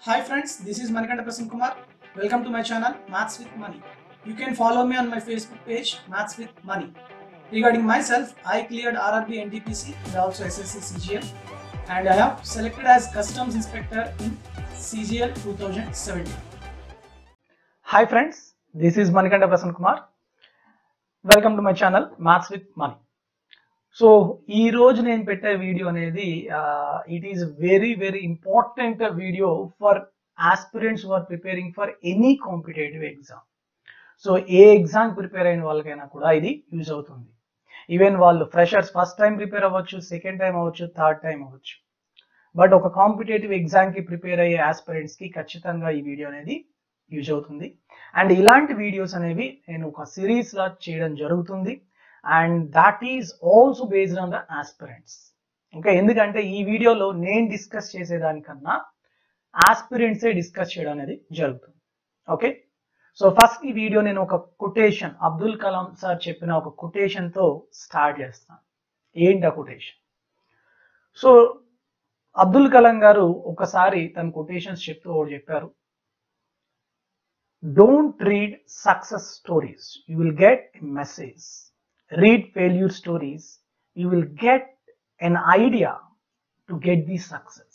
Hi friends, this is Manikanda Prasan Kumar. Welcome to my channel Maths with Money. You can follow me on my Facebook page Maths with Money. Regarding myself, I cleared RRB NTPC and also SSC CGL and I have selected as Customs Inspector in CGL 2017. Hi friends, this is Manikanda Prasan Kumar. Welcome to my channel Maths with Money. So ఈ రోజు నేను పెట్టే video అనేది it is very very important video for aspirants are preparing for any competitive exam so ఏ exam prepare అయిన వాళ్ళకైనా కూడా ఇది యూజ్ అవుతుంది ఈవెన్ వాళ్ళు ఫ్రెషర్స్ ఫస్ట్ టైం ప్రిపేర్ అవ్వచ్చు సెకండ్ టైం అవ్వచ్చు థర్డ్ టైం అవ్వచ్చు బట్ ఒక కాంపిటేటివ్ ఎగ్జామ్కి ప్రిపేర్ అయ్యే ఆస్పిరెంట్స్కి ఖచ్చితంగా ఈ వీడియో అనేది యూజ్ అవుతుంది అండ్ ఇలాంటి వీడియోస్ అనేవి నేను ఒక సిరీస్లా చేయడం జరుగుతుంది and that is also based on the aspirants okay ఎందుకంటే ఈ వీడియోలో నేను డిస్కస్ చేసేదానికన్నా ఆస్పిరెంట్సే డిస్కస్ చేయడం అనేది జరుగుతుంది ఓకే సో ఫస్ట్ ఈ వీడియో నేను ఒక కొటేషన్ అబ్దుల్ కలాం సార్ చెప్పిన ఒక కొటేషన్తో స్టార్ట్ చేస్తాను ఏంటి ఆ కొటేషన్ సో అబ్దుల్ కలాం గారు ఒకసారి తన కొటేషన్స్ చెప్తూ ఒకటి చెప్పారు don't read success stories you will get message read failure stories, you will get an idea to get the success.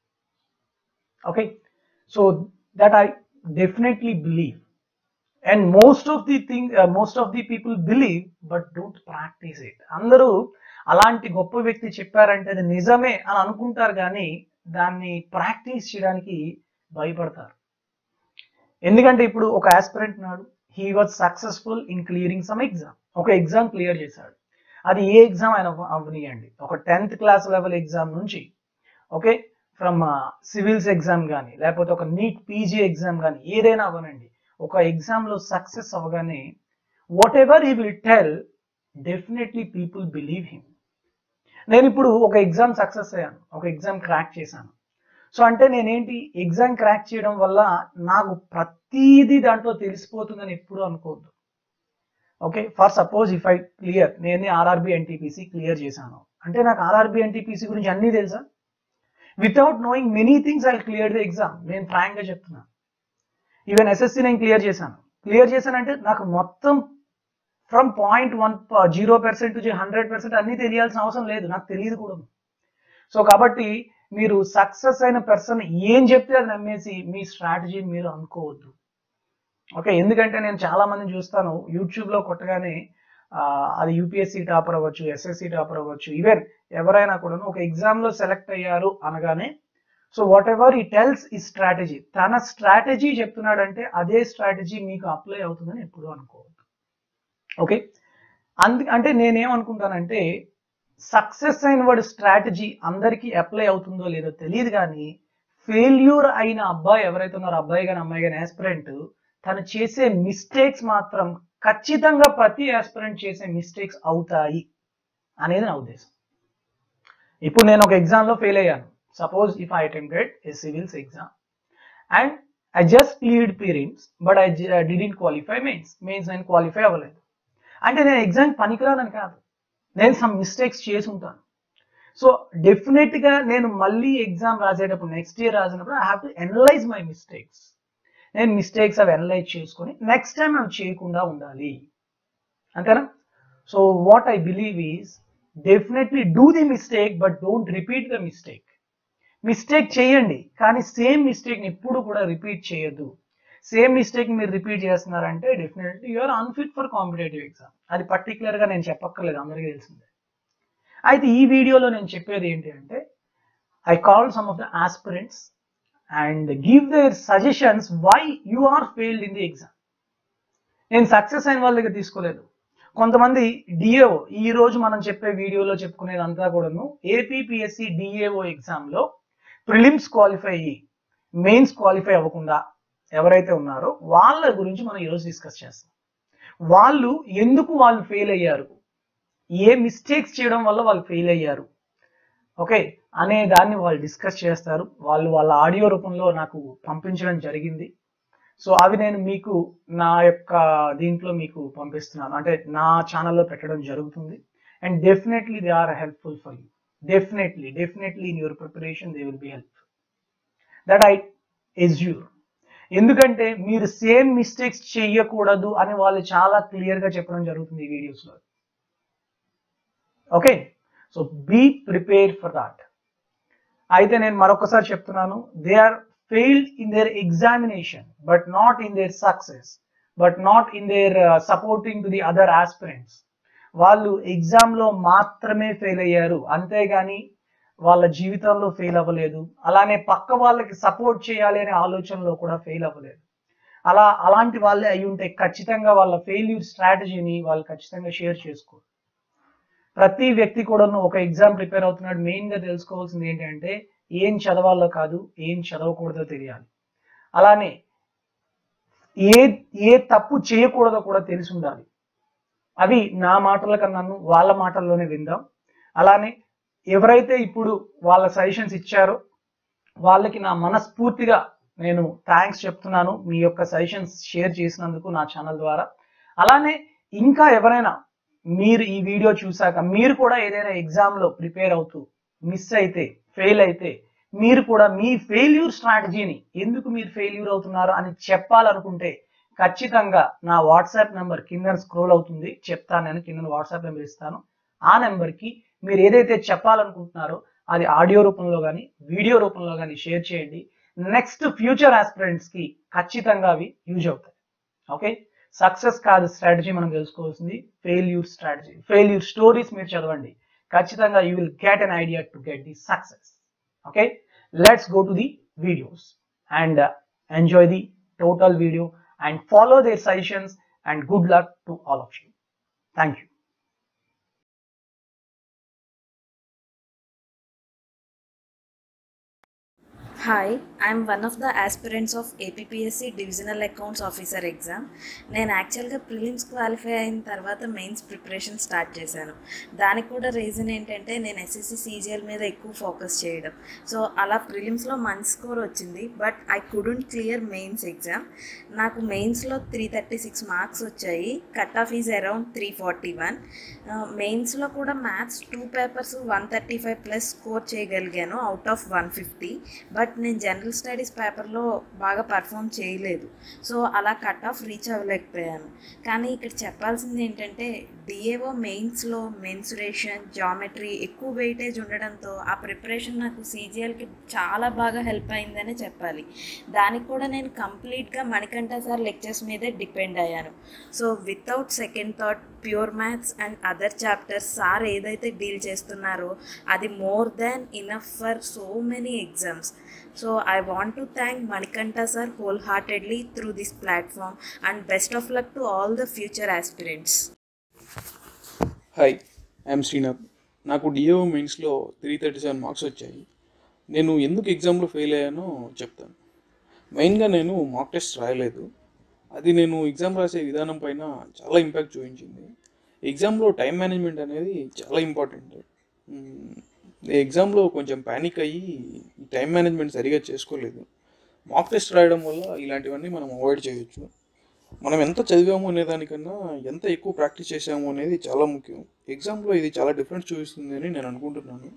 Okay, so that I definitely believe, and most of the thing, uh, most of the people believe, but don't practice it. అందరూ అలాంటి గొప్ప వ్యక్తి చెప్పారంటే అది నిజమే అని అనుకుంటారు కానీ దాన్ని ప్రాక్టీస్ చేయడానికి భయపడతారు ఎందుకంటే ఇప్పుడు ఒక ఆస్పిరెంట్ నాడు he was successful in clearing some exam ఒక ఎగ్జామ్ క్లియర్ చేశాడు అది ఏ ఎగ్జామ్ అయినా అవనియండి ఒక టెన్త్ క్లాస్ లెవెల్ ఎగ్జామ్ నుంచి ఓకే ఫ్రమ్ సివిల్స్ ఎగ్జామ్ కానీ లేకపోతే ఒక నీట్ పీజీ ఎగ్జామ్ కానీ ఏదైనా అవనండి ఒక ఎగ్జామ్లో సక్సెస్ అవ్వగానే whatever he will tell definitely people believe him నేను ఇప్పుడు ఒక ఎగ్జామ్ సక్సెస్ అయ్యాను ఒక ఎగ్జామ్ క్రాక్ చేశాను సో అంటే నేనేంటి ఎగ్జామ్ క్రాక్ చేయడం వల్ల నాకు ప్రతీది దాంట్లో తెలిసిపోతుందని ఎప్పుడు అనుకోవద్దు okay for suppose if I clear నేను ఆర్ఆర్బి ఎన్టీపీసీ క్లియర్ చేశాను అంటే నాకు ఆర్ఆర్బి ఎన్టీపీసీ గురించి అన్నీ తెలుసా without knowing many things I clear the exam నేను ఫ్రాంక్గా చెప్తున్నాను ఈవెన్ ఎస్ఎస్సి నేను క్లియర్ చేశాను క్లియర్ చేశానంటే నాకు మొత్తం from point one zero percent to hundred percent అన్నీ తెలియాల్సిన అవసరం లేదు నాకు తెలియదు కూడా సో కాబట్టి మీరు సక్సెస్ అయిన పర్సన్ ఏం చెప్తే అది నమ్మేసి మీ స్ట్రాటజీ మీరు అనుకోవద్దు ఓకే ఎందుకంటే నేను చాలా మందిని చూస్తాను యూట్యూబ్లో కొట్టగానే అది యూపీఎస్సీ టాపర్ అవ్వచ్చు ఎస్ఎస్సి టాపర్ అవ్వచ్చు ఈవెన్ ఎవరైనా కూడా ఒక ఎగ్జామ్లో సెలెక్ట్ అయ్యారు అనగానే so whatever he tells ఈ స్ట్రాటజీ తన స్ట్రాటజీ చెప్తున్నాడంటే అదే స్ట్రాటజీ మీకు అప్లై అవుతుందని ఎప్పుడు అనుకోవద్దు ఓకే అందు అంటే నేనేమనుకుంటానంటే సక్సెస్ అయిన వాడి స్ట్రాటజీ అందరికీ అప్లై అవుతుందో లేదో తెలియదు కానీ ఫెయిల్యూర్ అయిన అబ్బాయి ఎవరైతే ఉన్నారో అబ్బాయి కానీ అమ్మాయి కానీ ఆస్పిరెంట్ తను చేసే మిస్టేక్స్ మాత్రం ఖచ్చితంగా ప్రతి ఆస్పిరెంట్ చేసే మిస్టేక్స్ అవుతాయి అనేది నా ఉద్దేశం ఇప్పుడు నేను ఒక ఎగ్జామ్లో ఫెయిల్ అయ్యాను suppose if I attempted a civils exam and I just cleared periods but I didn't qualify mains mains నేను క్వాలిఫై అవ్వలేదు అంటే నేను ఎగ్జామ్ పనికిరాదని కాదు నేను సమ్ మిస్టేక్స్ చేసి ఉంటాను సో డెఫినెట్గా నేను మళ్ళీ ఎగ్జామ్ రాసేటప్పుడు నెక్స్ట్ ఇయర్ రాసినప్పుడు I have to analyse my mistakes నేను మిస్టేక్స్ అవి అనలైజ్ చేసుకొని నెక్స్ట్ టైం అవి చేయకుండా ఉండాలి అంతేనా so what I believe is definitely do the mistake but don't repeat the mistake mistake చేయండి కానీ సేమ్ మిస్టేక్ని ఎప్పుడు కూడా రిపీట్ చేయొద్దు సేమ్ మిస్టేక్ మీరు రిపీట్ చేస్తున్నారంటే definitely you're unfit for competitive exam అది పర్టికులర్గా నేను చెప్పక్కర్లేదు అందరికీ తెలిసిందే అయితే ఈ వీడియోలో నేను చెప్పేది ఏంటి అంటే I call some of the aspirants and give their suggestions why you are failed in the exam నేను సక్సెస్ అయిన వాళ్ళ దగ్గర తీసుకోలేదు కొంతమంది డిఏఓ ఈ రోజు మనం చెప్పే వీడియోలో చెప్పుకునేది అంతా కూడాను ఏపీపీఎస్సి డిఏఓ ఎగ్జామ్లో ప్రిలిమ్స్ క్వాలిఫై అయ్యి మెయిన్స్ క్వాలిఫై అవ్వకుండా ఎవరైతే ఉన్నారో వాళ్ళ గురించి మనం ఈరోజు డిస్కస్ చేస్తాం వాళ్ళు ఎందుకు వాళ్ళు ఫెయిల్ అయ్యారు ఏ మిస్టేక్స్ చేయడం వల్ల వాళ్ళు ఫెయిల్ అయ్యారు ఓకే అనే దాన్ని వాళ్ళు డిస్కస్ చేస్తారు వాళ్ళు వాళ్ళ ఆడియో రూపంలో నాకు పంపించడం జరిగింది సో అవి నేను మీకు నా యొక్క దీంట్లో మీకు పంపిస్తున్నాను అంటే నా ఛానల్లో పెట్టడం జరుగుతుంది and definitely they are helpful for you definitely definitely in your preparation they will be helpful that I assure ఎందుకంటే మీరు సేమ్ మిస్టేక్స్ చేయకూడదు అని వాళ్ళు చాలా క్లియర్ గా చెప్పడం జరుగుతుంది ఈ వీడియోస్ లో okay so be prepare for that అయితే నేను మరొకసారి చెప్తున్నాను they are failed in their examination but not in their success but not in their supporting to the other aspirants వాళ్ళు ఎగ్జామ్ లో మాత్రమే ఫెయిల్ అయ్యారు అంతేగాని వాళ్ళ జీవితంలో ఫెయిల్ అవ్వలేదు అలానే పక్క వాళ్ళకి సపోర్ట్ చేయాలి అనే ఆలోచనలో కూడా ఫెయిల్ అవ్వలేదు అలా అలాంటి వాళ్ళే అయి ఉంటే ఖచ్చితంగా వాళ్ళ ఫెయిల్యూర్ స్ట్రాటజీని వాళ్ళు ఖచ్చితంగా షేర్ చేసుకోరు ప్రతి వ్యక్తి కూడాను ఒక ఎగ్జామ్ ప్రిపేర్ అవుతున్నాడు మెయిన్ గా తెలుసుకోవాల్సింది ఏంటంటే ఏం చదవాలో కాదు ఏం చదవకూడదో తెలియాలి అలానే ఏ ఏ తప్పు చేయకూడదో కూడా తెలిసి ఉండాలి అవి నా మాటల కన్నాను వాళ్ళ మాటల్లోనే విందాం అలానే ఎవరైతే ఇప్పుడు వాళ్ళ సజెషన్స్ ఇచ్చారో వాళ్ళకి నా మనస్ఫూర్తిగా నేను థ్యాంక్స్ చెప్తున్నాను మీ యొక్క సజెషన్స్ షేర్ చేసినందుకు నా ఛానల్ ద్వారా అలానే ఇంకా ఎవరైనా మీరు ఈ వీడియో చూసాక మీరు కూడా ఏదైనా ఎగ్జామ్ లో ప్రిపేర్ అవుతూ మిస్ అయితే ఫెయిల్ అయితే మీరు కూడా మీ ఫెయిల్యూర్ స్ట్రాటజీని ఎందుకు మీరు ఫెయిల్యూర్ అవుతున్నారు అని చెప్పాలనుకుంటే ఖచ్చితంగా నా వాట్సాప్ నెంబర్ కింద స్క్రోల్ అవుతుంది చెప్తాను నేను కింద వాట్సాప్ నెంబర్ ఇస్తాను ఆ నెంబర్కి మీరు ఏదైతే చెప్పాలనుకుంటున్నారో అది ఆడియో రూపంలో కానీ వీడియో రూపంలో కానీ షేర్ చేయండి నెక్స్ట్ ఫ్యూచర్ ఆస్పిరెంట్స్ కి ఖచ్చితంగా అవి యూజ్ అవుతాయి ఓకే సక్సెస్ కాదు స్ట్రాటజీ మనం తెలుసుకోవాల్సింది ఫెయిల్యూర్ స్ట్రాటజీ ఫెయిల్యూర్ స్టోరీస్ మీరు చదవండి ఖచ్చితంగా you will get an idea to get the success okay let's go to the videos and enjoy the total video and follow their suggestions and good luck to all of you thank you Hi, I am one of the aspirants of APPSC Divisional Accounts Officer exam. నేను యాక్చువల్గా prelims qualify అయిన తర్వాత mains preparation start చేశాను దానికి కూడా reason ఏంటంటే నేను SSC CGL మీద ఎక్కువ ఫోకస్ చేయడం సో అలా ప్రిలిమ్స్లో మంచి స్కోర్ వచ్చింది but I couldn't clear mains exam నాకు మెయిన్స్లో త్రీ థర్టీ సిక్స్ మార్క్స్ వచ్చాయి cut off is around three forty one మెయిన్స్లో కూడా maths two papers one thirty five plus score చేయగలిగాను out of one fifty but నేను general studies పేపర్లో బాగా perform చేయలేదు సో అలా కట్ ఆఫ్ రీచ్ అవ్వలేకపోయాను కానీ ఇక్కడ చెప్పాల్సింది ఏంటంటే డిఏఓ మెయిన్స్లో మెన్సురేషన్ జామెట్రీ ఎక్కువ వెయిటేజ్ ఉండడంతో ఆ ప్రిపరేషన్ నాకు సీజీఎల్కి చాలా బాగా హెల్ప్ అయిందనే చెప్పాలి దానికి కూడా నేను కంప్లీట్గా మణికంఠ సార్ లెక్చర్స్ మీదే డిపెండ్ అయ్యాను so without second thought pure maths and other chapters sir ఏదైతే డీల్ చేస్తున్నారో అది more than enough for so many exams so I want to thank Manikanta sir wholeheartedly through this platform and best of luck to all the future aspirants hi I'm Srinath నాకు DAO మెయిన్స్లో three thirty seven marks వచ్చాయి నేను ఎందుకు ఎగ్జామ్లో fail అయ్యానో చెప్తాను మెయిన్గా నేను mock test రాయలేదు అది నేను ఎగ్జామ్ రాసే విధానం పైన చాలా ఇంపాక్ట్ చూపించింది ఎగ్జామ్లో టైం మేనేజ్మెంట్ అనేది చాలా ఇంపార్టెంట్ ఎగ్జామ్లో కొంచెం ప్యానిక్ అయ్యి టైం మేనేజ్మెంట్ సరిగా చేసుకోలేదు మాక్ టెస్ట్ రాయడం వల్ల ఇలాంటివన్నీ మనం అవాయిడ్ చేయొచ్చు మనం ఎంత చదివాము అనే దానికన్నా ఎంత ఎక్కువ ప్రాక్టీస్ చేసాము అనేది చాలా ముఖ్యం ఎగ్జామ్లో ఇది చాలా డిఫరెన్స్ చూపిస్తుంది అని నేను అనుకుంటున్నాను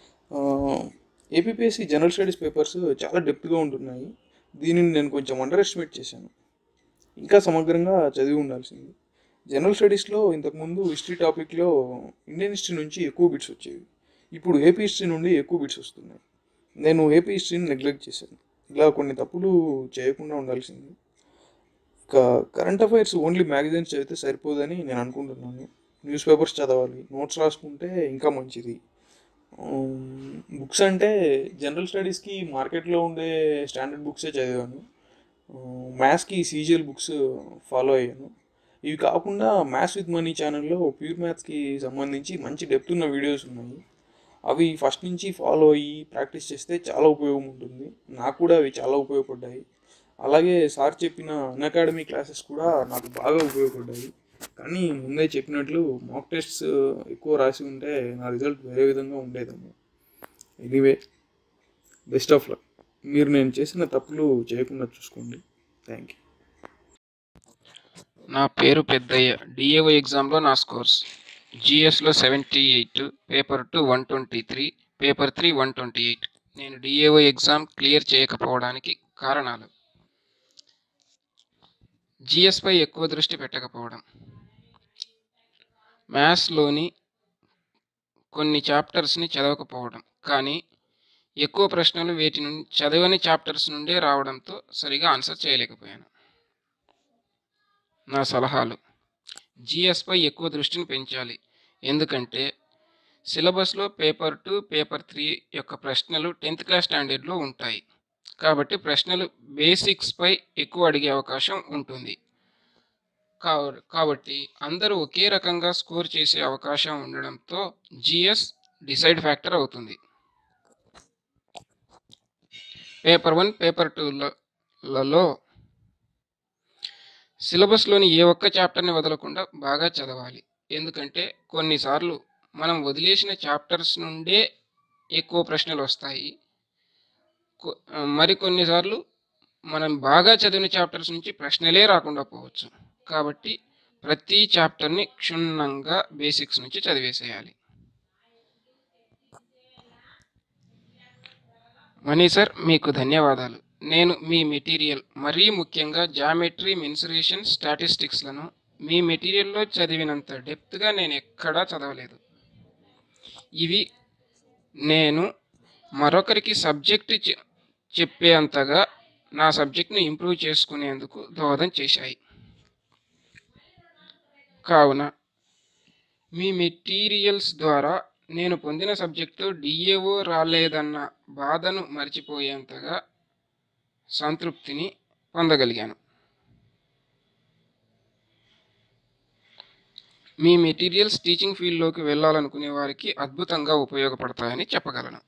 ఏపీఎస్సి జనరల్ స్టడీస్ పేపర్స్ చాలా డెప్త్గా ఉంటున్నాయి దీనిని నేను కొంచెం అండర్ ఎస్టిమేట్ చేశాను ఇంకా సమగ్రంగా చదివి ఉండాల్సింది జనరల్ స్టడీస్లో ఇంతకుముందు హిస్టరీ టాపిక్లో ఇండియన్ హిస్టరీ నుంచి ఎక్కువ బిట్స్ వచ్చేవి ఇప్పుడు ఏపీ హిస్టరీ నుండి ఎక్కువ బిట్స్ వస్తున్నాయి నేను ఏపీ హిస్టరీని నెగ్లెక్ట్ చేశాను ఇలా కొన్ని తప్పులు చేయకుండా ఉండాల్సింది ఇంకా కరెంట్ అఫైర్స్ ఓన్లీ మ్యాగజైన్స్ చదివితే సరిపోదని నేను అనుకుంటున్నాను న్యూస్ పేపర్స్ చదవాలి నోట్స్ రాసుకుంటే ఇంకా మంచిది బుక్స్ అంటే జనరల్ స్టడీస్కి మార్కెట్లో ఉండే స్టాండర్డ్ బుక్సే చదివాను మ్యాథ్స్కి సీజియల్ బుక్స్ ఫాలో అయ్యాను ఇవి కాకుండా మ్యాథ్స్ విత్ మనీ ఛానల్లో ప్యూర్ మ్యాథ్స్కి సంబంధించి మంచి డెప్త్ ఉన్న వీడియోస్ ఉన్నాయి అవి ఫస్ట్ నుంచి ఫాలో అయ్యి ప్రాక్టీస్ చేస్తే చాలా ఉపయోగం ఉంటుంది నాకు కూడా అవి చాలా ఉపయోగపడ్డాయి అలాగే సార్ చెప్పిన అన్ అకాడమీ క్లాసెస్ కూడా నాకు బాగా ఉపయోగపడ్డాయి కానీ ముందే చెప్పినట్లు మాక్ టెస్ట్స్ ఎక్కువ రాసి ఉంటే నా రిజల్ట్ వేరే విధంగా ఉండేదేమో ఎనీవే బెస్ట్ ఆఫ్ లక్ మీరు నేను చేసిన తప్పులు చేయకుండా చూసుకోండి థ్యాంక్ యూ నా పేరు పెద్దయ్య డిఏఓ ఎగ్జామ్లో నా స్కోర్స్ జిఎస్లో seventy eight paper two one twenty three paper three one twenty eight నేను డిఏఓ ఎగ్జామ్ క్లియర్ చేయకపోవడానికి కారణాలు జిఎస్పై ఎక్కువ దృష్టి పెట్టకపోవడం మ్యాథ్స్లోని కొన్ని చాప్టర్స్ని చదవకపోవడం కానీ ఎక్కువ ప్రశ్నలు వేటి నుండి చదవని చాప్టర్స్ నుండే రావడంతో సరిగా ఆన్సర్ చేయలేకపోయాను నా సలహాలు జిఎస్పై ఎక్కువ దృష్టిని పెంచాలి ఎందుకంటే సిలబస్లో పేపర్ టూ పేపర్ త్రీ యొక్క ప్రశ్నలు టెన్త్ క్లాస్ స్టాండర్డ్లో ఉంటాయి కాబట్టి ప్రశ్నలు బేసిక్స్పై ఎక్కువ అడిగే అవకాశం ఉంటుంది కావ- కాబట్టి అందరూ ఒకే రకంగా స్కోర్ చేసే అవకాశం ఉండడంతో జిఎస్ డిసైడ్ ఫ్యాక్టర్ అవుతుంది పేపర్ వన్ పేపర్ టూలలో సిలబస్లోని ఏ ఒక్క చాప్టర్ని వదలకుండా బాగా చదవాలి ఎందుకంటే కొన్నిసార్లు మనం వదిలేసిన చాప్టర్స్ నుండే ఎక్కువ ప్రశ్నలు వస్తాయి కొ- మరికొన్నిసార్లు మనం బాగా చదివిన చాప్టర్స్ నుంచి ప్రశ్నలే రాకుండా పోవచ్చు కాబట్టి ప్రతి చాప్టర్ని క్షుణ్ణంగా బేసిక్స్ నుంచి చదివేసేయాలి మనీ సార్ మీకు ధన్యవాదాలు నేను మీ మెటీరియల్ మరీ ముఖ్యంగా జామెట్రీ మెన్సురేషన్ స్టాటిస్టిక్స్లను మీ మెటీరియల్లో చదివినంత డెప్త్గా నేను ఎక్కడా చదవలేదు ఇవి నేను మరొకరికి సబ్జెక్ట్ చె- చెప్పేంతగా నా సబ్జెక్ట్ని ఇంప్రూవ్ చేసుకునేందుకు దోహదం చేశాయి కావున మీ మెటీరియల్స్ ద్వారా నేను పొందిన సబ్జెక్టు డిఏఓ రాలేదన్న బాధను మర్చిపోయేంతగా సంతృప్తిని పొందగలిగాను మీ మెటీరియల్స్ టీచింగ్ ఫీల్డ్లోకి వెళ్ళాలనుకునే వారికి అద్భుతంగా ఉపయోగపడతాయని చెప్పగలను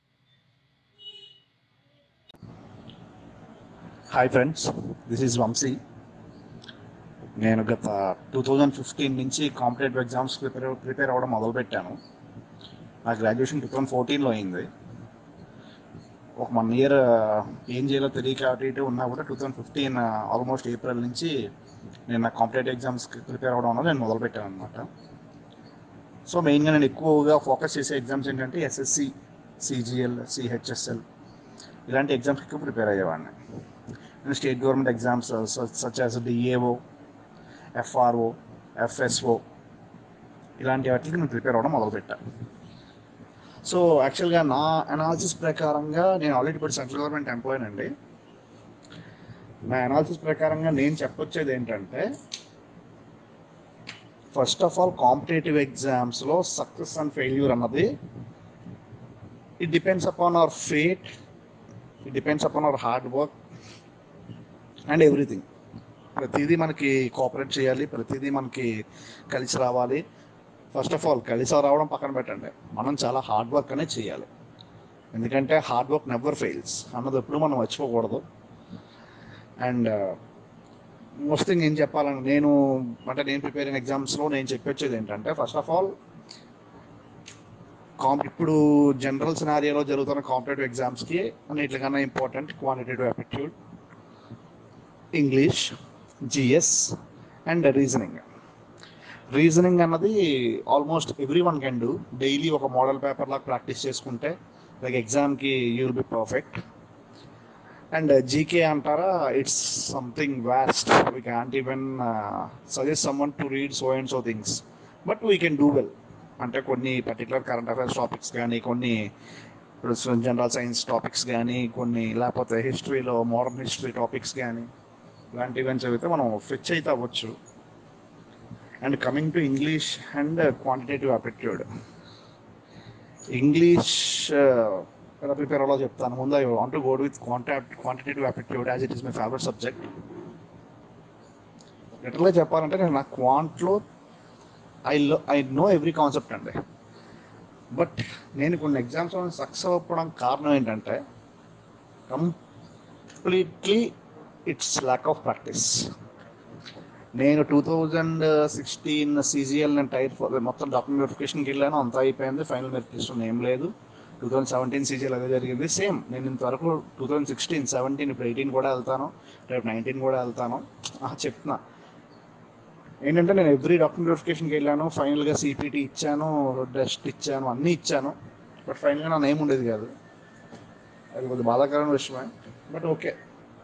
hi friends this is Vamshi నేను గత టూ థౌజండ్ ఫిఫ్టీన్ నుంచి కాంపిటేటివ్ ఎగ్జామ్స్ ప్రిపేర్ ప్రిపేర్ అవ్వడం మొదలుపెట్టాను నా గ్రాడ్యుయేషన్ టూ థౌజండ్ ఫోర్టీన్లో అయింది ఒక వన్ ఇయర్ ఏం చేయాలో తెలియక అటు ఇటు ఉన్నా కూడా two thousand fifteen almost April నుంచి నేను నా కాంపిటేటివ్ ఎగ్జామ్స్కి ప్రిపేర్ అవ్వడం వల్ల నేను మొదలుపెట్టాను అనమాట సో మెయిన్గా నేను ఎక్కువగా ఫోకస్ చేసే ఎగ్జామ్స్ ఏంటంటే ఎస్ఎస్సి సిజిఎల్ సిహెచ్ఎస్ఎల్ ఇలాంటి ఎగ్జామ్స్కి ఎక్కువ ప్రిపేర్ అయ్యేవాడిని నేను state government exams such as DAO FRO FSO ఇలాంటి వాటికి నేను ప్రిపేర్ అవ్వడం మొదలుపెట్టాను సో యాక్చువల్గా నా అనాలిసిస్ ప్రకారంగా నేను ఆల్రెడీ ఇప్పుడు సెంట్రల్ గవర్నమెంట్ ఎంప్లాయీ అండి నా అనాలిసిస్ ప్రకారంగా నేను చెప్పొచ్చేది ఏంటంటే ఫస్ట్ ఆఫ్ ఆల్ కాంపిటేటివ్ ఎగ్జామ్స్లో సక్సెస్ అండ్ ఫెయిల్యూర్ అన్నది it depends upon our fate it depends upon our hard work and everything ప్రతిదీ మనకి కోఆపరేట్ చేయాలి ప్రతిదీ మనకి కలిసి రావాలి ఫస్ట్ ఆఫ్ ఆల్ కలిసి రావడం పక్కన పెట్టండి మనం చాలా హార్డ్ వర్క్ అనేది చేయాలి ఎందుకంటే హార్డ్ వర్క్ నెవర్ ఫెయిల్స్ అన్నది ఎప్పుడు మనం మర్చిపోకూడదు అండ్ మోస్ట్ థింగ్ ఏం చెప్పాలని నేను అంటే నేను ప్రిపేర్ అయిన ఎగ్జామ్స్లో నేను చెప్పొచ్చేది ఏంటంటే ఫస్ట్ ఆఫ్ ఆల్ కాంప్ ఇప్పుడు జనరల్ సినారియోలో జరుగుతున్న కాంపిటేటివ్ ఎగ్జామ్స్కి అన్నిటికన్నా important quantitative aptitude English GS and reasoning reasoning అన్నది almost every one can do daily ఒక మోడల్ పేపర్ లాగా ప్రాక్టీస్ చేసుకుంటే లైక్ ఎగ్జామ్కి you will be perfect and GK అంటారా it's something vast we can't even suggest someone to read so and so things but we can do well అంటే కొన్ని particular current affairs topics కానీ కొన్ని ఇప్పుడు general science topics కానీ కొన్ని లేకపోతే హిస్టరీలో మోడర్న్ హిస్టరీ టాపిక్స్ కానీ ఇలాంటి ఈవెంట్స్ చదివితే మనం ఫిచ్ అయితే అవ్వచ్చు and coming to English and quantitative aptitude English ఎలా ప్రిపేర్ అవ్వాలో చెప్తాను ముందు I want to go with quant quantitative aptitude as it is my favourite subject లిటరల్గా చెప్పాలంటే నేను నా క్వాంట్లో ఐ లో ఐ నో ఎవ్రీ కాన్సెప్ట్ అండి బట్ నేను కొన్ని ఎగ్జామ్స్ సక్సెస్ అవ్వడం కారణం ఏంటంటే completely it's lack of practice నేను టూ థౌజండ్ సిక్స్టీన్ సీజీఎల్ నేను టైర్ మొత్తం డాక్యుమెంట్ వెరిఫికేషన్కి వెళ్ళాను అంతా అయిపోయింది ఫైనల్ వెరిఫికేషన్ ఏం లేదు టూ థౌజండ్ సెవెంటీన్ సీజీఎల్ అదే జరిగింది సేమ్ నేను ఇంతవరకు టూ థౌజండ్ సిక్స్టీన్ సెవెంటీన్ ఇప్పుడు ఎయిటీన్ కూడా వెళ్తాను రేపు నైన్టీన్ కూడా వెళ్తాను ఆ, చెప్తున్నా ఏంటంటే నేను ఎవ్రీ డాక్యుమెంట్ వెరిఫికేషన్కి వెళ్ళాను ఫైనల్గా సిపిటి ఇచ్చాను టెస్ట్ ఇచ్చాను అన్నీ ఇచ్చాను బట్ ఫైనల్గా నా నేమ్ ఉండేది కాదు అది కొద్దిగా బాధాకరమైన విషయమే బట్ ఓకే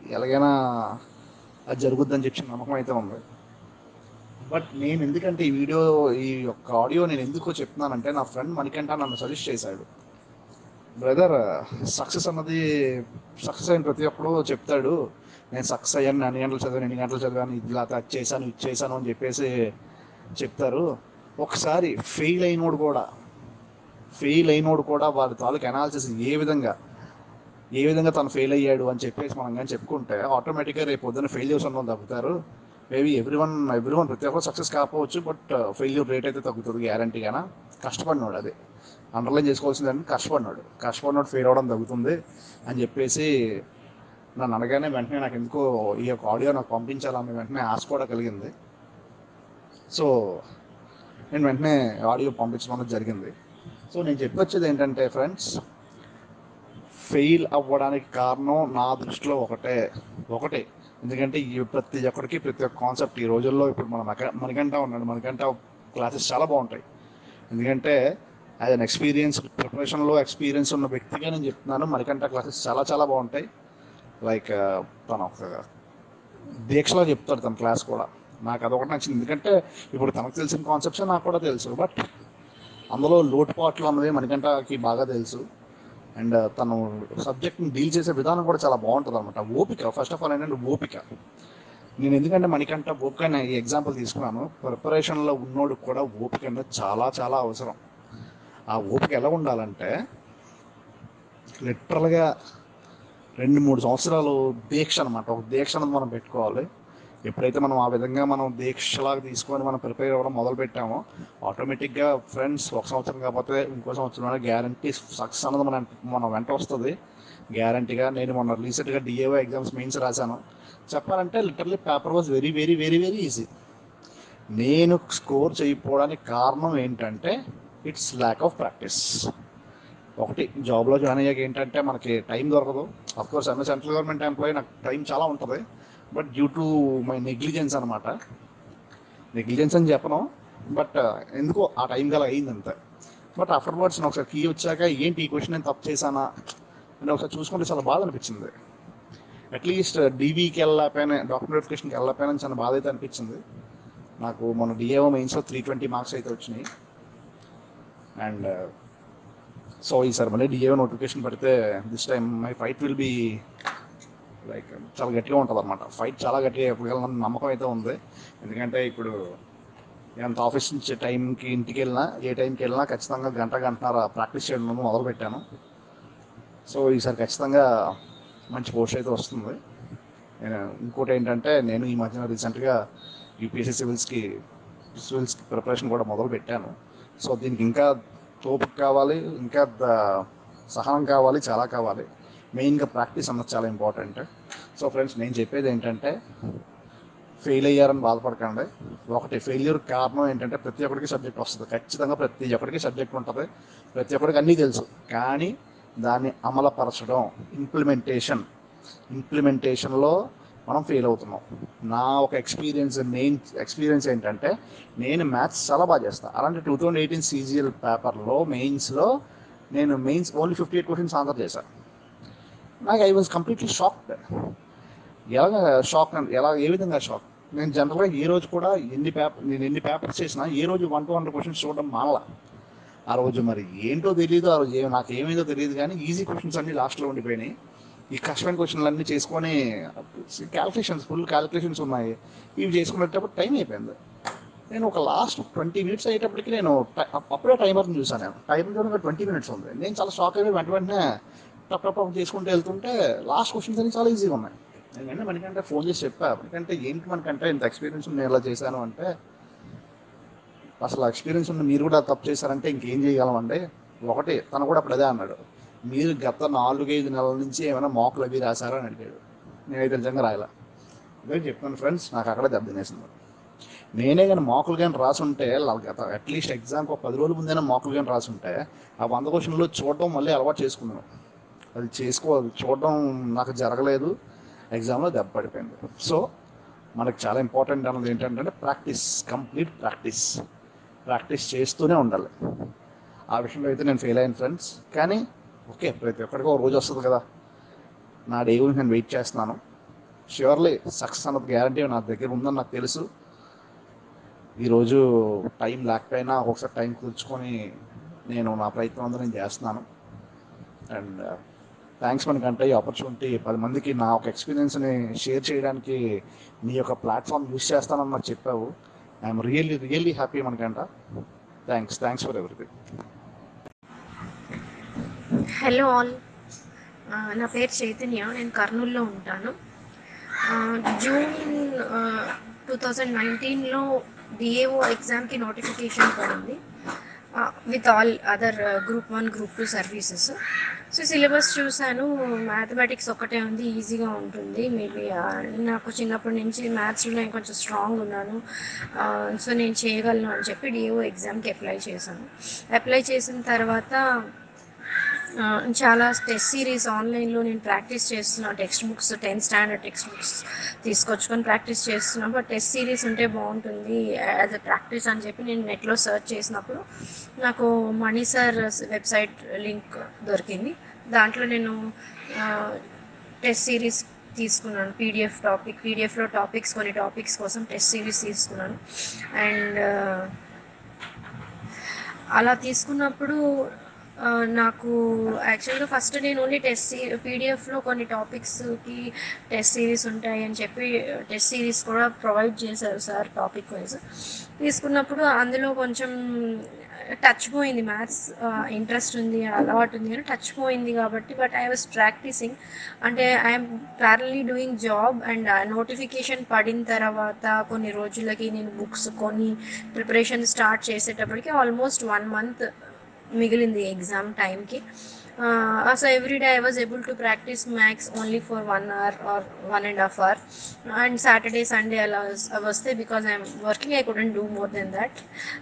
ఎలాగైనా అది జరుగుద్దని చెప్పి నమ్మకం అయితే ఉంది బట్ నేను ఎందుకంటే ఈ వీడియో ఈ యొక్క ఆడియో నేను ఎందుకో చెప్తున్నానంటే నా ఫ్రెండ్ మణికంఠ నన్ను సజెస్ట్ చేశాడు బ్రదర్ సక్సెస్ అన్నది సక్సెస్ అయిన ప్రతి ఒక్కడు చెప్తాడు నేను సక్సెస్ అయ్యాను అన్ని గంటలు చదివాను ఎన్ని గంటలు చదివాను ఇలా అది చేశాను ఇది చేశాను అని చెప్పేసి చెప్తారు ఒకసారి ఫెయిల్ అయినోడు కూడా ఫెయిల్ అయినోడు కూడా వారి తాలూకు అనాలిసిస్ ఏ విధంగా ఏ విధంగా తను ఫెయిల్ అయ్యాడు అని చెప్పేసి మనం కానీ చెప్పుకుంటే ఆటోమేటిక్గా రేపు పొద్దున్న ఫెయిల్యూర్స్ అన్న తగ్గుతారు maybe every one every one ప్రతి ఒక్కరు సక్సెస్ కాకపోవచ్చు బట్ ఫెయిల్యూర్ రేట్ అయితే తగ్గుతుంది గ్యారంటీగానా కష్టపడినాడు అది అండర్లైన్ చేసుకోవాల్సిందంటే కష్టపడినాడు కష్టపడినాడు ఫెయిల్ అవ్వడం తగ్గుతుంది అని చెప్పేసి నన్ను అనగానే వెంటనే నాకు ఎందుకో ఈ యొక్క ఆడియో నాకు పంపించాలని వెంటనే ఆశ కూడా కలిగింది సో నేను వెంటనే ఆడియో పంపించడం అనేది జరిగింది సో నేను చెప్పొచ్చేది ఏంటంటే ఫ్రెండ్స్ ఫెయిల్ అవ్వడానికి కారణం నా దృష్టిలో ఒకటే ఒకటే ఎందుకంటే ఈ ప్రతి ఒక్కరికి ప్రతి ఒక్క కాన్సెప్ట్ ఈ రోజుల్లో ఇప్పుడు మన మక- మనకంట ఉన్నాడు మనకంట క్లాసెస్ చాలా బాగుంటాయి ఎందుకంటే యాజ్ అన్ ఎక్స్పీరియన్స్ ప్రిపరేషన్లో ఎక్స్పీరియన్స్ ఉన్న వ్యక్తిగా నేను చెప్తున్నాను మనకంట క్లాసెస్ చాలా చాలా బాగుంటాయి లైక్ తన ఒక దీక్షలో చెప్తాడు తన క్లాస్ కూడా నాకు అదొకటి నచ్చింది ఎందుకంటే ఇప్పుడు తనకు తెలిసిన కాన్సెప్ట్స్ నాకు కూడా తెలుసు బట్ అందులో లోటుపాట్లు అన్నది మనకంటకి బాగా తెలుసు అండ్ తను సబ్జెక్ట్ని డీల్ చేసే విధానం కూడా చాలా బాగుంటుంది అనమాట ఓపిక ఫస్ట్ ఆఫ్ ఆల్ ఏంటంటే ఓపిక నేను ఎందుకంటే మనకంట ఓపిక అనే ఈ ఎగ్జాంపుల్ తీసుకున్నాను ప్రిపరేషన్లో ఉన్నోడు కూడా ఓపిక అనేది చాలా చాలా అవసరం ఆ ఓపిక ఎలా ఉండాలంటే లిటరల్గా రెండు మూడు సంవత్సరాలు దీక్ష అనమాట ఒక దీక్ష అనేది మనం పెట్టుకోవాలి ఎప్పుడైతే మనం ఆ విధంగా మనం దీక్షలాగా తీసుకొని మనం ప్రిపేర్ అవ్వడం మొదలు పెట్టామో ఆటోమేటిక్గా ఫ్రెండ్స్ ఒక సంవత్సరం కాకపోతే ఇంకో సంవత్సరం గ్యారంటీ సక్సెస్ అన్నది మన మన వెంట వస్తుంది గ్యారంటీగా నేను మొన్న రీసెంట్గా డిఏఓ ఎగ్జామ్స్ మెయిన్స్ రాశాను చెప్పాలంటే literally paper was very very very very easy నేను స్కోర్ చేయకపోవడానికి కారణం ఏంటంటే ఇట్స్ ల్యాక్ ఆఫ్ ప్రాక్టీస్ ఒకటి జాబ్లో జాయిన్ అయ్యాక ఏంటంటే మనకి టైం దొరకదు course MS central government employee నాకు టైం చాలా ఉంటుంది but due to my negligence అనమాట నెగ్లిజెన్స్ అని చెప్పను బట్ ఎందుకో ఆ టైం గల అయింది అంతే బట్ ఆఫ్టర్ వర్డ్స్ నేను ఒకసారి కీ వచ్చాక ఏంటి ఈ క్వశ్చన్ నేను తప్పు చేశానా అని ఒకసారి చూసుకుంటే చాలా బాధ అనిపించింది అట్లీస్ట్ డీబీకి వెళ్ళకపోయినా డాక్టర్ వెరిఫికేషన్కి వెళ్ళకపోయినా చాలా బాధ అయితే అనిపించింది నాకు మొన్న డిఏఓ మెయిన్స్లో త్రీ ట్వంటీ మార్క్స్ అయితే వచ్చినాయి అండ్ సో ఈసారి మళ్ళీ డిఏఓ నోటిఫికేషన్ పెడితే this time my fight will be like చాలా గట్టిగా ఉంటుంది అనమాట ఫైట్ చాలా గట్టిగా చెప్పగలను నమ్మకం అయితే ఉంది ఎందుకంటే ఇప్పుడు ఎంత ఆఫీస్ నుంచి టైంకి ఇంటికి వెళ్ళినా ఏ టైంకి వెళ్ళినా ఖచ్చితంగా గంట గంటన్నర ప్రాక్టీస్ చేయడం మొదలు పెట్టాను సో ఈసారి ఖచ్చితంగా మంచి పోస్ట్ అయితే వస్తుంది నేను ఇంకోటి ఏంటంటే నేను ఈ మధ్యన రీసెంట్గా యూపీఎస్సీ సివిల్స్కి సివిల్స్కి ప్రిపరేషన్ కూడా మొదలు పెట్టాను సో దీనికి ఇంకా తోపుకు కావాలి ఇంకా ద- సహనం కావాలి చాలా కావాలి మెయిన్గా ప్రాక్టీస్ అన్నది చాలా ఇంపార్టెంట్ సో ఫ్రెండ్స్ నేను చెప్పేది ఏంటంటే ఫెయిల్ అయ్యారని బాధపడకండి ఒకటి ఫెయిల్యూర్ కారణం ఏంటంటే ప్రతి ఒక్కరికి సబ్జెక్ట్ వస్తుంది ఖచ్చితంగా ప్రతి ఒక్కరికి సబ్జెక్ట్ ఉంటుంది ప్రతి ఒక్కరికి అన్నీ తెలుసు కానీ దాన్ని అమలుపరచడం ఇంప్లిమెంటేషన్ ఇంప్లిమెంటేషన్లో మనం ఫెయిల్ అవుతున్నాం నా ఒక ఎక్స్పీరియన్స్ నేను ఎక్స్పీరియన్స్ ఏంటంటే నేను మ్యాథ్స్ చాలా బాగా చేస్తాను అలాంటి టూ థౌజండ్ ఎయిటీన్ సీజీఎల్ పేపర్లో మెయిన్స్లో నేను mains only fifty eight questions answer చేశాను నాకు ఐ వాజ్ కంప్లీట్లీ షాక్డ్ ఎలాగ షాక్ ఎలా ఏ విధంగా షాక్ నేను జనరల్గా ఏ రోజు కూడా ఎన్ని పేపర్ నేను ఎన్ని పేపర్స్ చేసినా ఏ రోజు వన్ టు హండ్రెడ్ క్వశ్చన్స్ చూడడం మానలా ఆ రోజు మరి ఏంటో తెలియదు ఆ రోజు ఏ నాకు ఏమైందో తెలియదు కానీ ఈజీ క్వశ్చన్స్ అన్ని లాస్ట్లో ఉండిపోయినాయి ఈ కష్టమైన క్వశ్చన్లు అన్నీ చేసుకొని క్యాల్కులేషన్స్ ఫుల్ క్యాల్కులేషన్స్ ఉన్నాయి ఇవి చేసుకునేటప్పుడు టైం అయిపోయింది నేను ఒక లాస్ట్ ట్వంటీ మినిట్స్ అయ్యేటప్పటికి నేను టై- అప్పుడే టైమర్ని చూసాను నేను టైం చూడగా ట్వంటీ మినిట్స్ ఉంది నేను చాలా షాక్ అయిపోయి వెంట వెంటనే టప్ టప్ టప్ చేసుకుంటూ వెళ్తుంటే లాస్ట్ క్వశ్చన్స్ అన్ని చాలా ఈజీగా ఉన్నాయి నేను వెంటనే మనకంటే ఫోన్ చేసి చెప్పా మనకంటే ఏంటి మనకంటే ఇంత ఎక్స్పీరియన్స్ నేను ఇలా చేశాను అంటే అసలు ఎక్స్పీరియన్స్ ఉన్న మీరు కూడా తప్పు చేశారంటే ఇంకేం చేయగలమండి ఒకటి తను కూడా అప్పుడు అదే అన్నాడు మీరు గత నాలుగైదు నెలల నుంచి ఏమైనా మాకులు అవి రాశారా అని అడిగాడు నేనైతే నిజంగా రాయలా అదే చెప్తాను ఫ్రెండ్స్ నాకు అక్కడే దెబ్బ తినేసింది నేనే కానీ మాకులు కానీ రాసుంటే లా- గత అట్లీస్ట్ ఎగ్జామ్కి ఒక పది రోజుల ముందైనా మాకులు కానీ రాసుంటే ఆ వంద క్వశ్చన్లో చూడడం మళ్ళీ అలవాటు చేసుకున్నాను అది చేసుకో చూడడం నాకు జరగలేదు ఎగ్జామ్లో దెబ్బ పడిపోయింది సో మనకు చాలా ఇంపార్టెంట్ అన్నది ఏంటంటే ప్రాక్టీస్ కంప్లీట్ ప్రాక్టీస్ ప్రాక్టీస్ చేస్తూనే ఉండాలి ఆ విషయంలో అయితే నేను ఫెయిల్ అయ్యాను ఫ్రెండ్స్ కానీ ఓకే ప్రతి ఒక్కడికి ఒక రోజు వస్తుంది కదా నా డే గురించి నేను వెయిట్ చేస్తున్నాను ష్యూర్లీ సక్సెస్ అన్నది గ్యారంటీ నా దగ్గర ఉందని నాకు తెలుసు ఈరోజు టైం లేకపోయినా ఒకసారి టైం కూర్చుకొని నేను నా ప్రయత్నం అంతా నేను చేస్తున్నాను అండ్ థ్యాంక్స్ మనకంటే ఈ ఆపర్చునిటీ పది మందికి నా ఒక ఎక్స్పీరియన్స్ని షేర్ చేయడానికి నీ యొక్క ప్లాట్ఫామ్ యూస్ చేస్తానని నాకు చెప్పావు ఐఎమ్ రియల్లీ రియల్లీ హ్యాపీ మనకంట thanks thanks for everything hello all ఆ, నా పేరు చైతన్య నేను కర్నూలులో ఉంటాను ఆ, జూన్ టూ థౌజండ్ నైన్టీన్లో డిఏఓ ఎగ్జామ్కి నోటిఫికేషన్ పడింది with all other group one group two services so syllabus చూశాను మ్యాథమెటిక్స్ ఒకటే ఉంది ఈజీగా ఉంటుంది మేబీ నాకు చిన్నప్పటి నుంచి మ్యాథ్స్లో నేను కొంచెం స్ట్రాంగ్ ఉన్నాను సో నేను చేయగలను అని చెప్పి డిఏఓ ఎగ్జామ్కి అప్లై చేశాను అప్లై చేసిన తర్వాత ఆ, చాలా టెస్ట్ సిరీస్ ఆన్లైన్లో నేను ప్రాక్టీస్ చేస్తున్నాను text books tenth standard text books తీసుకొచ్చుకొని ప్రాక్టీస్ చేస్తున్నాను బట్ టెస్ట్ సిరీస్ ఉంటే బాగుంటుంది యాజ్ అ ప్రాక్టీస్ అని చెప్పి నేను నెట్లో సెర్చ్ చేసినప్పుడు నాకు మణి సార్ వెబ్సైట్ లింక్ దొరికింది దాంట్లో నేను టెస్ట్ సిరీస్ తీసుకున్నాను పీడిఎఫ్ టాపిక్ పీడిఎఫ్లో టాపిక్స్ కొన్ని టాపిక్స్ కోసం టెస్ట్ సిరీస్ తీసుకున్నాను అండ్ అలా తీసుకున్నప్పుడు ఆ, నాకు యాక్చువల్గా ఫస్ట్ నేను ఓన్లీ టెస్ట్ పీడిఎఫ్లో కొన్ని టాపిక్స్కి టెస్ట్ సిరీస్ ఉంటాయి అని చెప్పి టెస్ట్ సిరీస్ కూడా ప్రొవైడ్ చేశారు సార్ టాపిక్ వైజ్ తీసుకున్నప్పుడు అందులో కొంచెం టచ్ పోయింది మ్యాథ్స్ ఇంట్రెస్ట్ ఉంది అలవాటు ఉంది అని టచ్ పోయింది కాబట్టి బట్ ఐ వాస్ ప్రాక్టీసింగ్ అంటే I'm parallelly doing job and notification పడిన తర్వాత కొన్ని రోజులకి నేను బుక్స్ కొని ప్రిపరేషన్ స్టార్ట్ చేసేటప్పటికి ఆల్మోస్ట్ వన్ మంత్ మిగిలింది ఎగ్జామ్ టైంకి so every day I was able to practise maths only for one hour or one and half hour and Saturday Sunday అలా వస్- వస్తే because I'm working I couldn't do more then that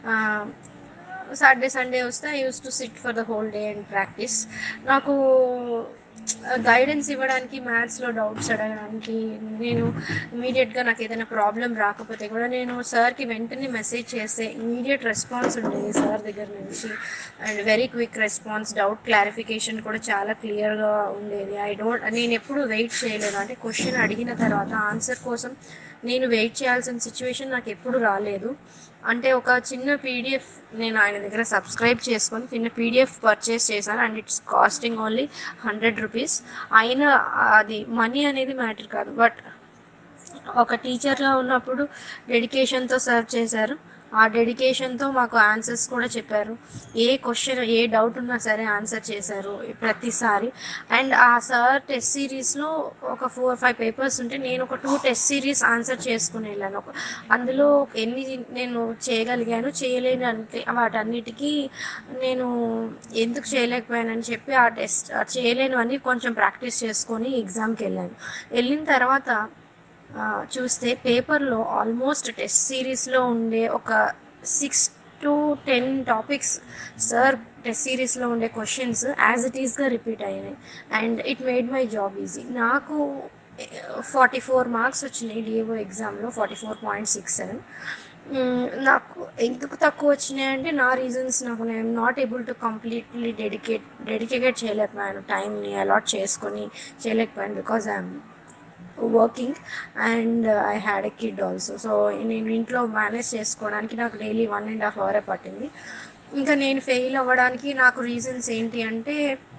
Saturday Sunday వస్తే I used to SIT for the whole day and practice నాకు guidance ఇవ్వడానికి మ్యాథ్స్లో doubts అడగడానికి నేను ఇమీడియట్గా నాకు ఏదైనా ప్రాబ్లం రాకపోతే కూడా నేను సార్కి వెంటనే మెసేజ్ చేస్తే ఇమీడియట్ రెస్పాన్స్ ఉండేది సార్ దగ్గర నుంచి and very quick response doubt clarification కూడా చాలా క్లియర్గా ఉండేది ఐ డోంట్ నేను ఎప్పుడు వెయిట్ చేయలేదు అంటే క్వశ్చన్ అడిగిన తర్వాత ఆన్సర్ కోసం నేను వెయిట్ చేయాల్సిన సిచ్యువేషన్ నాకు ఎప్పుడు రాలేదు అంటే ఒక చిన్న పీడిఎఫ్ నేను ఆయన దగ్గర సబ్స్క్రైబ్ చేసుకొని చిన్న పీడిఎఫ్ పర్చేస్ చేశాను and it's costing only hundred rupees అయినా అది మనీ అనేది మ్యాటర్ కాదు బట్ ఒక టీచర్గా ఉన్నప్పుడు డెడికేషన్తో సర్వ్ చేశారు ఆ డెడికేషన్తో మాకు ఆన్సర్స్ కూడా చెప్పారు ఏ క్వశ్చన్ ఏ డౌట్ ఉన్నా సరే ఆన్సర్ చేశారు ప్రతిసారి అండ్ ఆ సార్ టెస్ట్ సిరీస్లో ఒక ఫోర్ ఫైవ్ పేపర్స్ ఉంటే నేను ఒక టూ టెస్ట్ సిరీస్ ఆన్సర్ చేసుకుని వెళ్ళాను ఒక అందులో ఎన్ని నేను చేయగలిగాను చేయలేని అంటే వాటన్నిటికీ నేను ఎందుకు చేయలేకపోయానని చెప్పి ఆ టెస్ట్ చేయలేను అని కొంచెం ప్రాక్టీస్ చేసుకొని ఎగ్జామ్కి వెళ్ళాను వెళ్ళిన తర్వాత ఆ, చూస్తే పేపర్లో ఆల్మోస్ట్ టెస్ట్ సిరీస్లో ఉండే ఒక six two ten topics sir test సిరీస్లో ఉండే క్వశ్చన్స్ యాజ్ ఇట్ ఈస్గా రిపీట్ అయినాయి and it made my job easy నాకు ఫార్టీ ఫోర్ మార్క్స్ వచ్చినాయి డిఏఓ ఎగ్జామ్లో forty four point six seven నాకు ఎందుకు తక్కువ వచ్చినాయి అంటే నా రీజన్స్ నాకు నేను not able to completely dedicate dedicate చేయలేకపోయాను టైంని అలాట్ చేసుకొని చేయలేకపోయాను because I'm working and I had a kid also so నేను ఇంట్లో మేనేజ్ చేసుకోవడానికి నాకు డైలీ వన్ అండ్ హాఫ్ అవరే పట్టింది ఇంకా నేను ఫెయిల్ అవ్వడానికి నాకు రీజన్స్ ఏంటి అంటే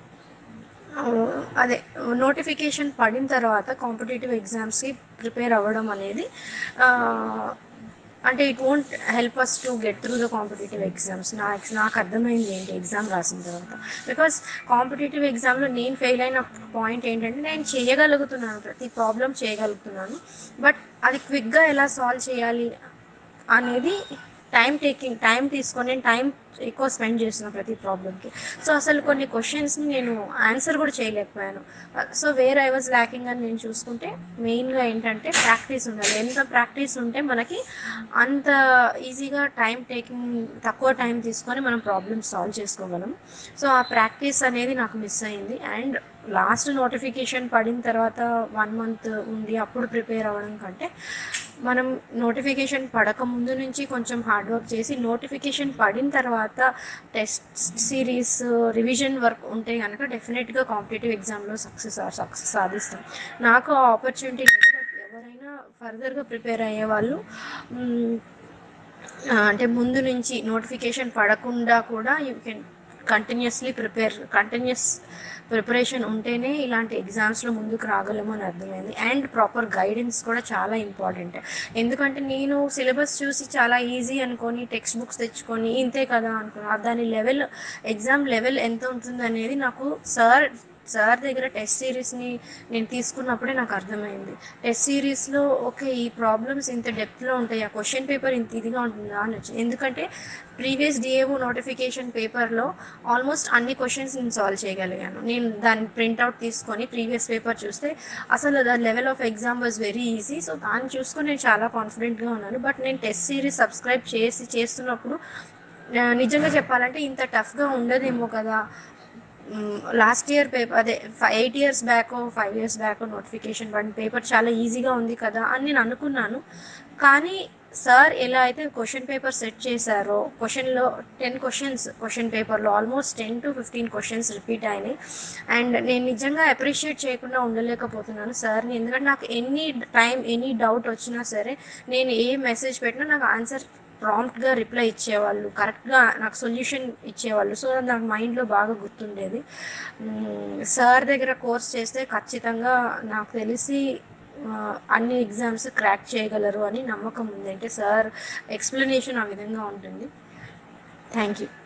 ఆ, అదే నోటిఫికేషన్ పడిన తర్వాత కాంపిటేటివ్ ఎగ్జామ్స్కి ప్రిపేర్ అవ్వడం అనేది ఆ, అంటే it won't help us to get through the competitive exams నా నాకు అర్థమైంది ఏంటి ఎగ్జామ్ రాసిన తర్వాత బికాస్ కాంపిటేటివ్ ఎగ్జామ్లో నేను ఫెయిల్ అయిన పాయింట్ ఏంటంటే నేను చేయగలుగుతున్నాను ప్రతి ప్రాబ్లం చేయగలుగుతున్నాను బట్ అది క్విక్గా ఎలా సాల్వ్ చేయాలి అనేది టైం టేకింగ్ టైం తీసుకొని నేను టైం ఎక్కువ స్పెండ్ చేసిన ప్రతి ప్రాబ్లమ్కి సో అసలు కొన్ని క్వశ్చన్స్ని నేను ఆన్సర్ కూడా చేయలేకపోయాను so where I was lacking అని నేను చూసుకుంటే మెయిన్గా ఏంటంటే ప్రాక్టీస్ ఉండాలి ఎంత ప్రాక్టీస్ ఉంటే మనకి అంత ఈజీగా టైం టేకింగ్ తక్కువ టైం తీసుకొని మనం ప్రాబ్లమ్స్ సాల్వ్ చేసుకోగలం సో ఆ ప్రాక్టీస్ అనేది నాకు మిస్ అయింది అండ్ లాస్ట్ నోటిఫికేషన్ పడిన తర్వాత వన్ మంత్ ఉంది అప్పుడు ప్రిపేర్ అవ్వడం కంటే మనం నోటిఫికేషన్ పడక ముందు నుంచి కొంచెం హార్డ్ వర్క్ చేసి నోటిఫికేషన్ పడిన తర్వాత టెస్ట్ సిరీస్ రివిజన్ వర్క్ ఉంటే కనుక డెఫినెట్గా కాంపిటేటివ్ ఎగ్జామ్లో సక్సెస్ సక్సెస్ సాధిస్తాం నాకు ఆ ఆపర్చునిటీ లేదు బట్ ఫర్దర్గా ప్రిపేర్ అయ్యే వాళ్ళు మ్, ఆ, అంటే ముందు నుంచి నోటిఫికేషన్ పడకుండా కూడా you can continuously prepare continuous preparation ఉంటేనే ఇలాంటి ఎగ్జామ్స్లో ముందుకు రాగలము అని అర్థమైంది అండ్ ప్రాపర్ గైడెన్స్ కూడా చాలా ఇంపార్టెంట్ ఎందుకంటే నేను సిలబస్ చూసి చాలా ఈజీ అనుకొని టెక్స్ట్ బుక్స్ తెచ్చుకొని ఇంతే కదా అనుకున్నాను దాని లెవెల్ ఎగ్జామ్ లెవెల్ ఎంత ఉంటుంది అనేది నాకు సార్ సార్ దగ్గర టెస్ట్ సిరీస్ని నేను తీసుకున్నప్పుడే నాకు అర్థమైంది టెస్ట్ సిరీస్లో ఓకే ఈ ప్రాబ్లమ్స్ ఇంత డెప్త్లో ఉంటాయి ఆ క్వశ్చన్ పేపర్ ఇంత ఇదిగా ఉంటుందా అని వచ్చింది ఎందుకంటే ప్రీవియస్ డిఏఓ నోటిఫికేషన్ పేపర్లో ఆల్మోస్ట్ అన్ని క్వశ్చన్స్ నేను సాల్వ్ చేయగలిగాను నేను దాని ప్రింట్అవుట్ తీసుకొని ప్రీవియస్ పేపర్ చూస్తే అసలు the level of exam was very easy so దాన్ని చూసుకొని నేను చాలా కాన్ఫిడెంట్గా ఉన్నాను బట్ నేను టెస్ట్ సిరీస్ సబ్స్క్రైబ్ చేసి చేస్తున్నప్పుడు ఆ, నిజంగా చెప్పాలంటే ఇంత టఫ్గా ఉండదేమో కదా లాస్ట్ ఇయర్ పేపర్ అదే eight years back five years back notification పడిన పేపర్ చాలా ఈజీగా ఉంది కదా అని నేను అనుకున్నాను కానీ సార్ ఎలా అయితే క్వశ్చన్ పేపర్ సెట్ చేశారో క్వశ్చన్లో టెన్ క్వశ్చన్స్ క్వశ్చన్ పేపర్లో almost ten to fifteen questions repeat అయినాయి అండ్ నేను నిజంగా అప్రిషియేట్ చేయకుండా ఉండలేకపోతున్నాను సార్ని ఎందుకంటే నాకు ఎనీ టైం ఎనీ డౌట్ వచ్చినా సరే నేను ఏ మెసేజ్ పెట్టినా నాకు ఆన్సర్ ప్రాంప్ట్గా రిప్లై ఇచ్చేవాళ్ళు కరెక్ట్గా నాకు సొల్యూషన్ ఇచ్చేవాళ్ళు సో నాకు మైండ్లో బాగా గుర్తుండేది సార్ దగ్గర కోర్స్ చేస్తే ఖచ్చితంగా నాకు తెలిసి ఆ, అన్ని ఎగ్జామ్స్ క్రాక్ చేయగలరు అని నమ్మకం ఉంది అంటే సార్ ఎక్స్ప్లెనేషన్ ఆ విధంగా ఉంటుంది థ్యాంక్ యూ